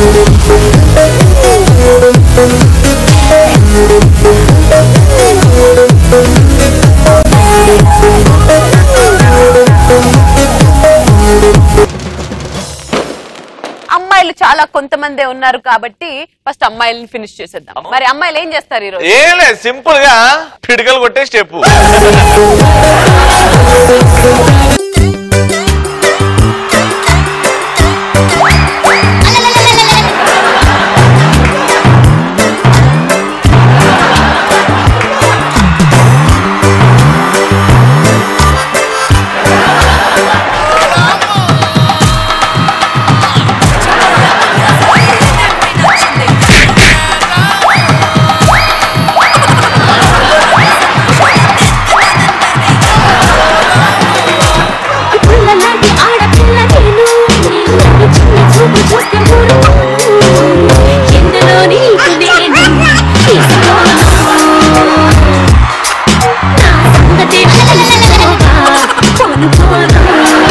అమ్మాయిలు చాలా కొంతమందే ఉన్నారు కాబట్టి ఫస్ట్ అమ్మాయిలని ఫినిష్ చేసేద్దాం మరి అమ్మాయిలు ఏం చేస్తారు ఈరోజు ఏం లేదు సింపుల్ గా పిడికలు కొట్టే స్టెప్ పుల్లలాంటి ఆడపిల్ల నేను నన్ను చిన్న చూపు చూస్తే ఊరుకో. ఎందులో నీకు నేను తీసుకోను. నా సంగతి తెలుసుకోగా కొనుక్కోను.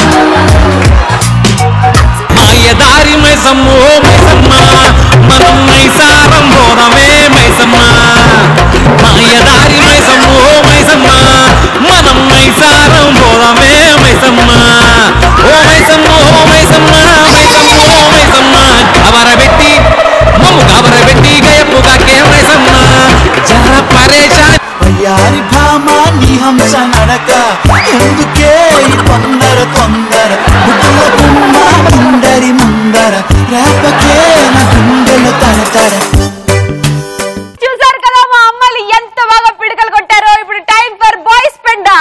మాయదారి మైసమ్మో మైసమ్మ మనం మైసారం పోదమే మైసమ్మ మాయదారి మైసమ్మో మైసమ్మ మనం మైసారం పోదమే మైసమ్మ ఓ మైసమ్మ ఓ మైసమ్మ మైసమ్మ ఓ మైసమ్మ గబరబెట్టి మమ్ము గబరబెట్టి గయపు కాకే మైసమ్మ జర పరేషాన్ వయ్యారి భామ నీ హంస నడక ఎందుకే ఈ తొందర తొందర ముక్కుల గుమ్మ ముందరి ముందర రేపకే నా గుండెలు తడతడ చూసారు కదా మా అమ్మాయిలు ఎంత బాగా పిడకలు కొట్టారో ఇప్పుడు టైం ఫర్ బాయ్స్ పెండా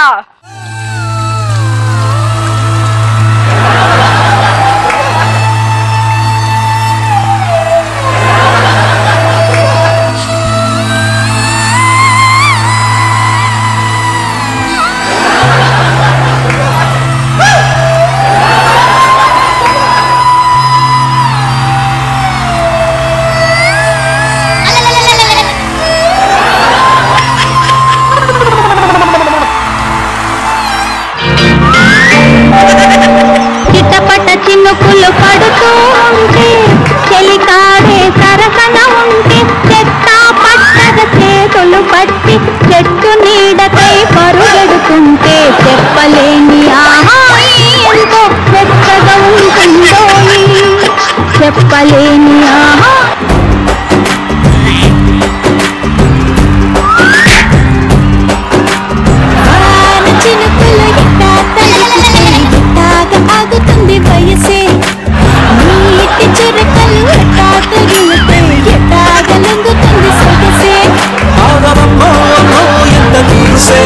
చిట్టపట్ట చినుకులు పడుతూ ఉంటే చెలికాడే సరసన ఉంటే చెత్త పట్టగ చేతులు పట్టి చెట్టు నీడకై పరుగెడుతుంటే చెప్పలేని ఆహాయి ఎంతో చెత్తగా ఉంటుందో చెప్పలేని ఆహా వాన చినుకులు ఎట్టా తడిపితే ఎట్టాగా ఆగుతుంది వయసే నీటి చురకలు ఎట్టా తగిలితే ఎట్టాగా లొంగుతుంది సొగసే ఆగవమ్మో అమ్మో ఎంత తీసే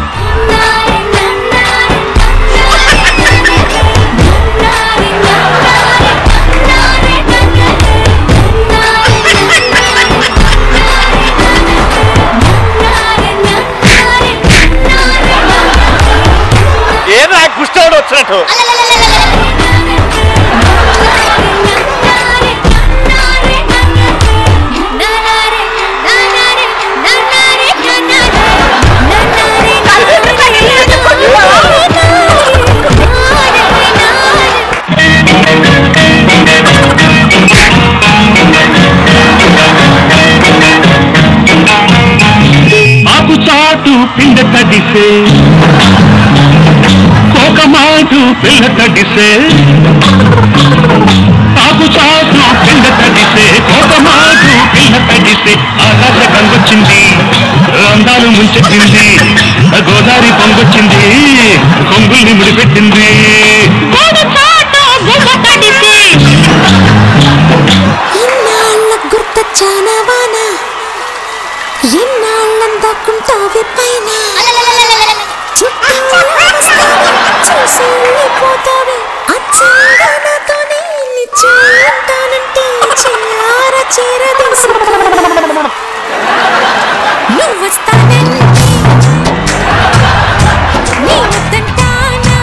ఏదో కుష్టాడు వచ్చినట్టు ఆకు చాటు పిండ తడిసే కోకమాటు పిల్ల తడిసే ఆకు చాటు పిండ తడిసే కోకమాటు పిల్ల తడిసే ఆకాశ కంగొచ్చింది అందాలు ముంచెత్తింది గోదావరి పొంగొచ్చింది కొంగుల్ని ముడిపెట్టింది ఇన్నాళ్ళ గుర్తొచ్చానవానా ఎన్నాళ్ళందాకుంటావి పైన చుట్టూ వస్తావే, చూసి వెళ్ళిపోతావే అచ్చంగా నాతోనే నిత్యం ఉంటానంటే చేర చేరదీసుకో నువ్వు వస్తానంటే నీ వద్దంటానా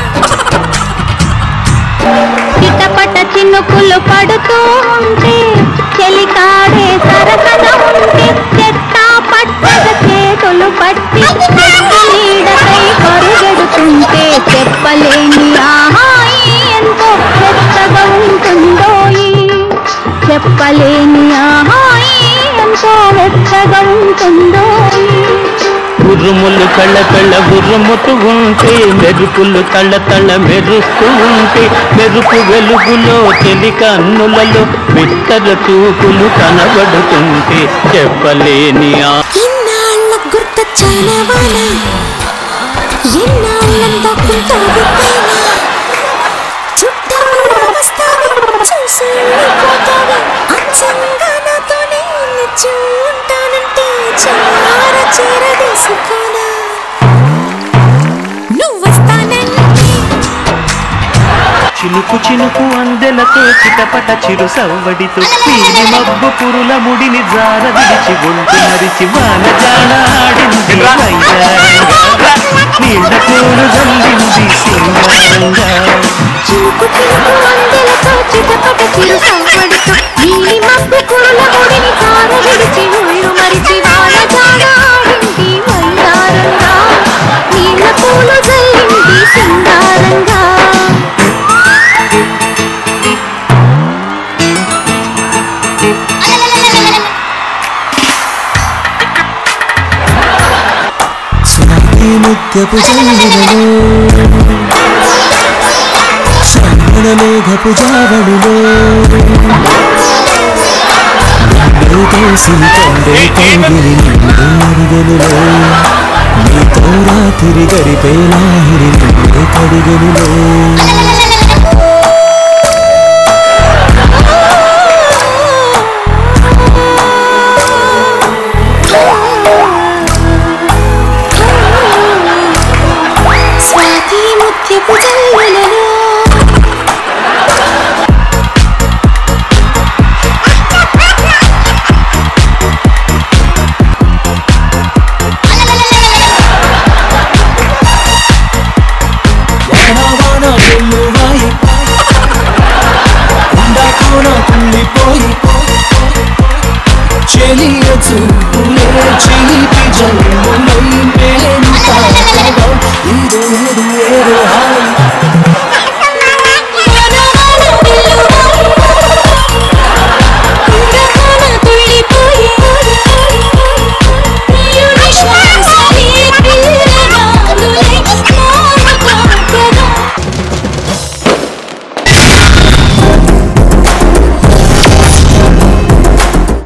చిటపట చినుకులు పడుతూ ఉంటే చెలికాడే సరసన ఉంటే చెత్త పట్టగ చేతులు పట్టి చెట్టు నీడకై పరుగెడుతుంటే చెప్పలేని ఆహాయి ఎంతో చెత్తగా ఉంటుందో చెప్ప చెప్పలేని ఆహాయి ఎంతో వెచ్చగా ఉంటుందో ఉరుములు కళ్ళ కళ్ళ ఉరుముతూ ఉంటే మెరుపులు తళ్ళ తళ్ళ మెరుస్తూ ఉంటే మెరుపు వెలుగులో తెలి కన్నులలో బిత్తర చూపులు కనబడుతుంటే చెప్పలేని ఆ ఇన్నాళ్ళ గుర్తొచ్చాన వాన ఎన్నాళ్ళం దక్కుంటావు పైన చుట్టాలు వస్తావి చూసి వెళ్ళిపోతావి అచ్చంగా నాతోనే నిచ్చు ఉంటానంటే చార చేరదీసుకోనా నువ్వు వస్తానంటే చినుకు చినుకు అందెలతో చిటపట చిరు సవ్వడితో నీలి మబ్బు పురుల ముడిని జార విడిచి ఒంటి మరిచి వాన జాడ ఆడింది వయ్యారంగా. నీళ్ళ కోరు జల్లింది సింగారంగా చినుకు చినుకు అందెలతో చిటపట చిరు సవ్వడితో నీలి మబ్బు కురుల ముడిని జార విడిచి ఒళ్ళు మరిచి వాన జాడ ఆడింది వయ్యారంగా నీళ్ళ పూలు జల్లింది సింగారంగా స్వాతి ముత్యపు జల్లులలో శ్రావణ మేఘపు జావళిలో తోసి కండే కౌగిలి నిండే అడిగెనులో నీతో రాత్రి గడిపే లాహిరి నిండే కడిగెనులో స్వాతి ముత్యపు జల్లులలో